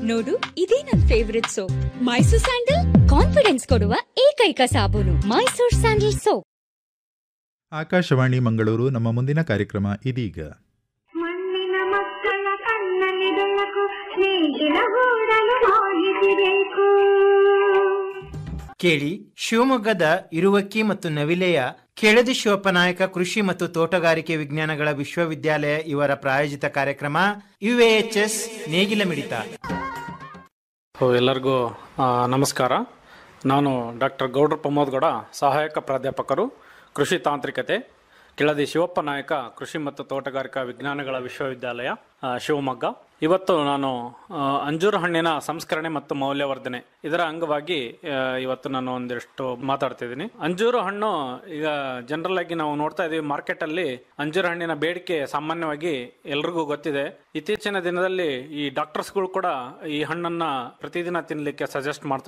ನೋಡು ಇದೇ ನನ್ favourite soap Mysore sandal confidence ಕೊಡುವ ಏಕೈಕ ಸಾಬೂನು ಮೈಸೂರ್ ಸ್ಯಾಂಡಲ್ ಸೋಪ್ ಆಕಾಶವಾಣಿ ಮಂಗಳೂರು ನಮ್ಮ ಮುಂದಿನ ಕಾರ್ಯಕ್ರಮ ಇದೀಗ ಮಣ್ಣಿನ ಮಕ್ಕಳ ಕಣ್ಣಲ್ಲಿ ಬೆಳಕು ಸ್ನೇಹಿತರ ಗೂಡಲು ಹೋಗಿಸಿಬೇಕು ಕೇಳಿ ಶಿವಮೊಗ್ಗದ ಇರುವಕ್ಕಿ ಮತ್ತು ನವಿಲೆಯ ಕೆಳದಿ ಶಿವಪ್ಪನಾಯಕ ಕೃಷಿ ಮತ್ತು ತೋಟಗಾರಿಕೆ ವಿಜ್ಞಾನಗಳ ವಿಶ್ವವಿದ್ಯಾಲಯ ಇವರ ಪ್ರಾಯೋಜಿತ ಕಾರ್ಯಕ್ರಮ ಯುಎಎಚ್ಎಸ್ ನೇಗಿಲ ಮಿಡಿತ ಸೊ ಎಲ್ಲರಿಗೂ ಆ, ನಮಸ್ಕಾರ ನಾನು ಡಾಕ್ಟರ್ ಗೌಡ್ರ ಪ್ರಮೋದ್ ಗೌಡ ಸಹಾಯಕ ಪ್ರಾಧ್ಯಾಪಕರು ಕೃಷಿ ತಾಂತ್ರಿಕತೆ ಕೆಳದಿ ಶಿವಪ್ಪ ನಾಯಕ ಕೃಷಿ ಮತ್ತು ತೋಟಗಾರಿಕಾ ವಿಜ್ಞಾನಗಳ ವಿಶ್ವವಿದ್ಯಾಲಯ ಆ, ಶಿವಮೊಗ್ಗ ಇವತ್ತು ನಾನು ಆ, ಅಂಜೂರ ಹಣ್ಣಿನ ಸಂಸ್ಕರಣೆ ಮತ್ತು ಮೌಲ್ಯವರ್ಧನೆ ಇದರ ಅಂಗವಾಗಿ ಆ, ಇವತ್ತು ನಾನು ಒಂದಿಷ್ಟು ಮಾತಾಡ್ತಿದ್ದೀನಿ ಅಂಜೂರ ಹಣ್ಣು ಈಗ ಜನರಲ್ ಆಗಿ ನಾವು ನೋಡ್ತಾ ಇದೀವಿ ಮಾರ್ಕೆಟ್ ಅಲ್ಲಿ ಅಂಜೂರ ಹಣ್ಣಿನ ಬೇಡಿಕೆ ಸಾಮಾನ್ಯವಾಗಿ ಎಲ್ರಿಗೂ ಗೊತ್ತಿದೆ ಇತ್ತೀಚಿನ ದಿನದಲ್ಲಿ ಈ ಡಾಕ್ಟರ್ಸ್ಗಳು ಕೂಡ ಈ ಹಣ್ಣನ್ನ ಪ್ರತಿದಿನ ತಿನ್ನಲಿಕ್ಕೆ ಸಜೆಸ್ಟ್ ಮಾಡ್ತಾ